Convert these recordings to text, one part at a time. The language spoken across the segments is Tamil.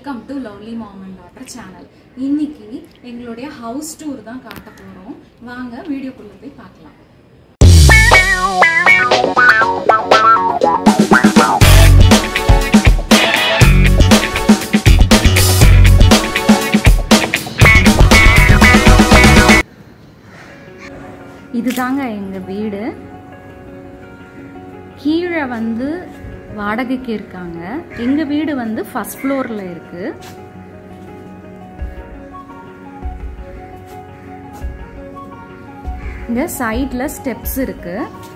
welcome to lovely mom and daughter channel இன்னைக்கு எங்களுடைய ஹவுஸ் டூர் தான் காட்ட போகிறோம் வாங்க வீடியோக்குள்ளே போய் பார்க்கலாம் இதுதாங்க எங்கள் வீடு கீழே வந்து வாடகைக்கு இருக்காங்க எங்கள் வீடு வந்து ஃபர்ஸ்ட் ஃப்ளோரில் இருக்கு இங்க சைடில் ஸ்டெப்ஸ் இருக்கு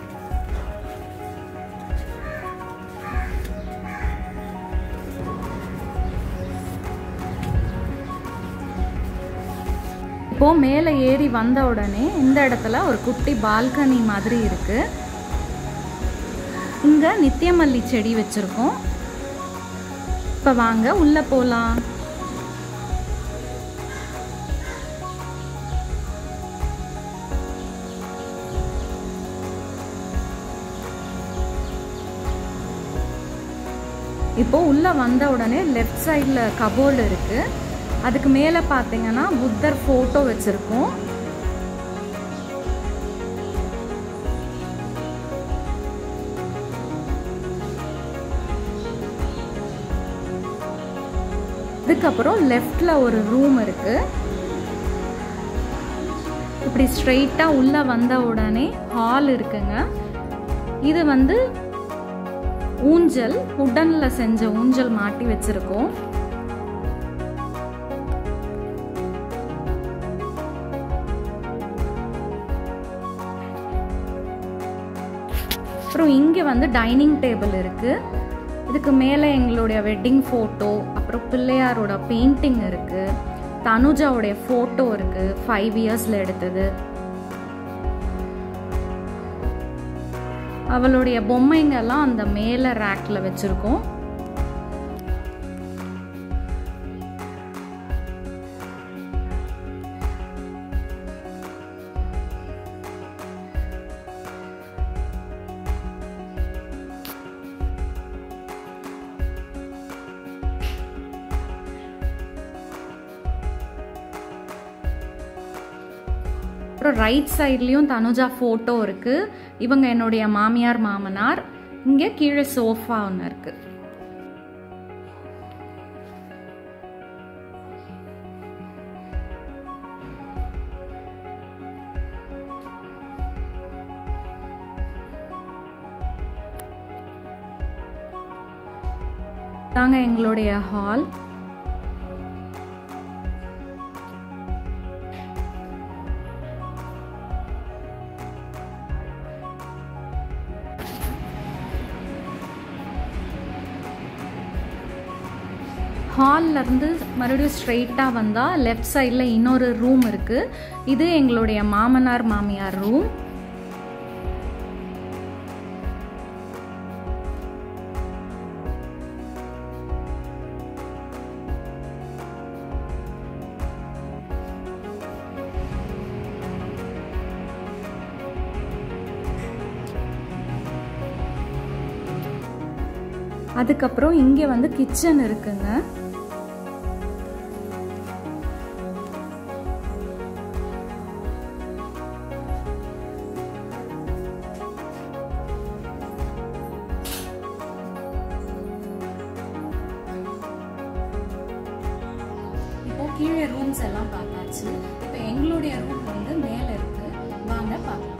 இப்போ மேலே ஏறி வந்த உடனே இந்த இடத்துல ஒரு குட்டி பால்கனி மாதிரி இருக்கு இங்க நித்தியமல்லி செடி வச்சிருக்கோம் இப்ப வாங்க உள்ள போலாம் இப்போ உள்ள வந்த உடனே லெஃப்ட் சைடில் கபோர்டு இருக்கு அதுக்கு மேலே பார்த்தீங்கன்னா புத்தர் ஃபோட்டோ வச்சுருக்கோம் அதுக்கப்புறம் லெஃப்டில் ஒரு ரூம் இருக்கு இப்படி ஸ்ட்ரெயிட்டாக உள்ளே வந்த உடனே ஹால் இருக்குங்க இது வந்து ஊஞ்சல் உடனில் செஞ்ச ஊஞ்சல் மாட்டி வச்சுருக்கோம் அப்புறம் இங்கே வந்து டைனிங் டேபிள் இருக்குது இதுக்கு மேலே எங்களுடைய வெட்டிங் ஃபோட்டோ அப்புறம் பிள்ளையாரோட பெயிண்டிங் இருக்குது தனுஜாவுடைய ஃபோட்டோ இருக்குது ஃபைவ் இயர்ஸில் எடுத்தது அவளுடைய பொம்மைங்கெல்லாம் அந்த மேலே ரேக்கில் வச்சுருக்கோம் அப்புறம் ரைட் சைட்லேயும் தனுஜா ஃபோட்டோ இருக்குது இவங்க என்னுடைய மாமியார் மாமனார் இங்கே கீழே சோஃபா ஒன்று இருக்குது தாங்க எங்களுடைய ஹால் ஹால்ல இருந்து மறுபடியும் ஸ்ட்ரெயிட்டாக வந்தால் லெஃப்ட் சைடில் இன்னொரு ரூம் இருக்குது இது எங்களுடைய மாமனார் மாமியார் ரூம் அதுக்கப்புறம் இங்கே வந்து கிச்சன் இருக்குங்க இப்போ கீழே ரூம்ஸ் எல்லாம் பார்த்தாச்சு இப்போ எங்களுடைய ரூம் வந்து மேலே இருக்கு வாங்க பார்க்கலாம்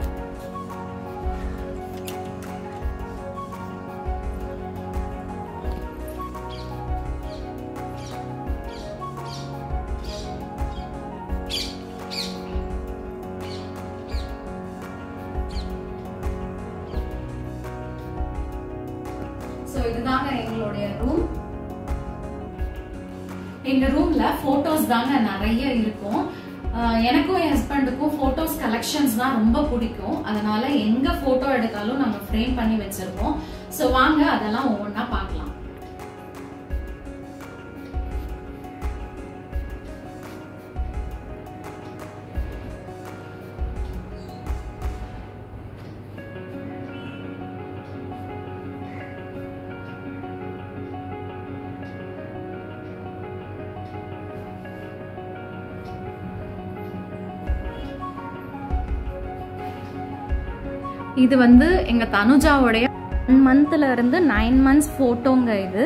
ஸோ இதுதாங்க எங்களுடைய ரூம் எங்க ரூம்ல போட்டோஸ் தாங்க நிறைய இருக்கும் ஆஹ் எனக்கும் என் ஹஸ்பண்டுக்கும் போட்டோஸ் கலெக்ஷன்ஸ் தான் ரொம்ப பிடிக்கும் அதனால எங்க போட்டோ எடுத்தாலும் நாங்க ஃப்ரேம் பண்ணி வச்சிருக்கோம் ஸோ வாங்க அதெல்லாம் ஒவ்வொன்றா பார்க்கலாம் இது வந்து எங்க தனுஜாவுடைய ஒன் மந்த்ல இருந்து நைன் மந்த்ஸ் போட்டோங்க இது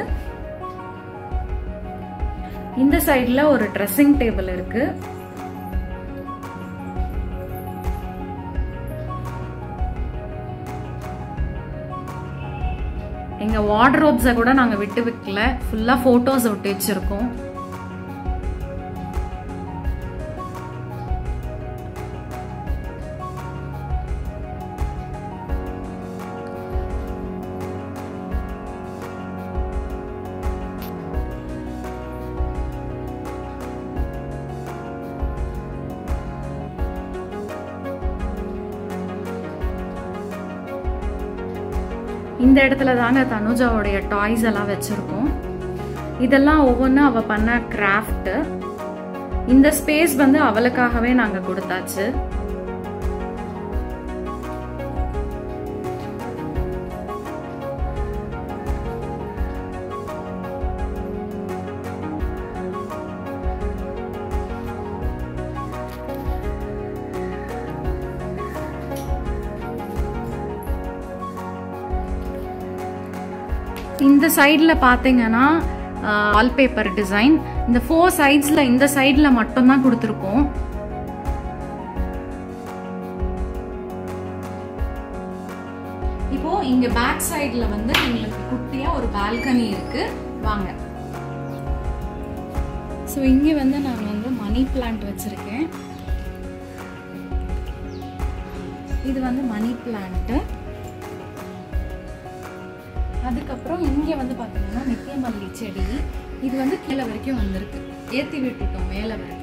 இந்த சைடுல ஒரு ட்ரெஸ்ஸிங் டேபிள் இருக்கு எங்க வார்ட்ரோப்ஸை கூட நாங்க விட்டு வைக்கல ஃபுல்லா போட்டோஸ் விட்டு வச்சிருக்கோம் இந்த இடத்துல தாங்க தனுஜாவுடைய டாய்ஸ் எல்லாம் வச்சிருக்கோம் இதெல்லாம் ஒவ்வொன்றும் அவ பண்ண கிராஃப்ட் இந்த ஸ்பேஸ் வந்து அவளுக்காகவே நாங்க கொடுத்தாச்சு இந்த சைடில் பார்த்தீங்கன்னா வால்பேப்பர் டிசைன் இந்த ஃபோர் சைட்ஸில் இந்த சைடில் மட்டும்தான் கொடுத்துருக்கோம் இப்போ இங்க பேக் சைடில் வந்து எங்களுக்கு குட்டியா ஒரு பால்கனி இருக்கு வாங்க ஸோ இங்கே வந்து நான் வந்து மணி பிளான்ட் வச்சிருக்கேன் இது வந்து மணி பிளான்ட்டு அதுக்கப்புறம் இங்கே வந்து பார்த்தீங்கன்னா நித்தியமல்லி செடி இது வந்து கீழே வரைக்கும் வந்திருக்கு ஏற்றி விட்டுட்டோம் மேலே வரைக்கும்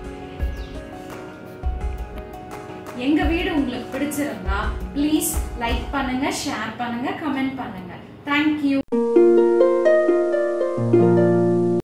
எங்க வீடு உங்களுக்கு பிடிச்சிருந்தா ப்ளீஸ் லைக் பண்ணுங்க ஷேர் பண்ணுங்க கமெண்ட் பண்ணுங்க தேங்க்யூ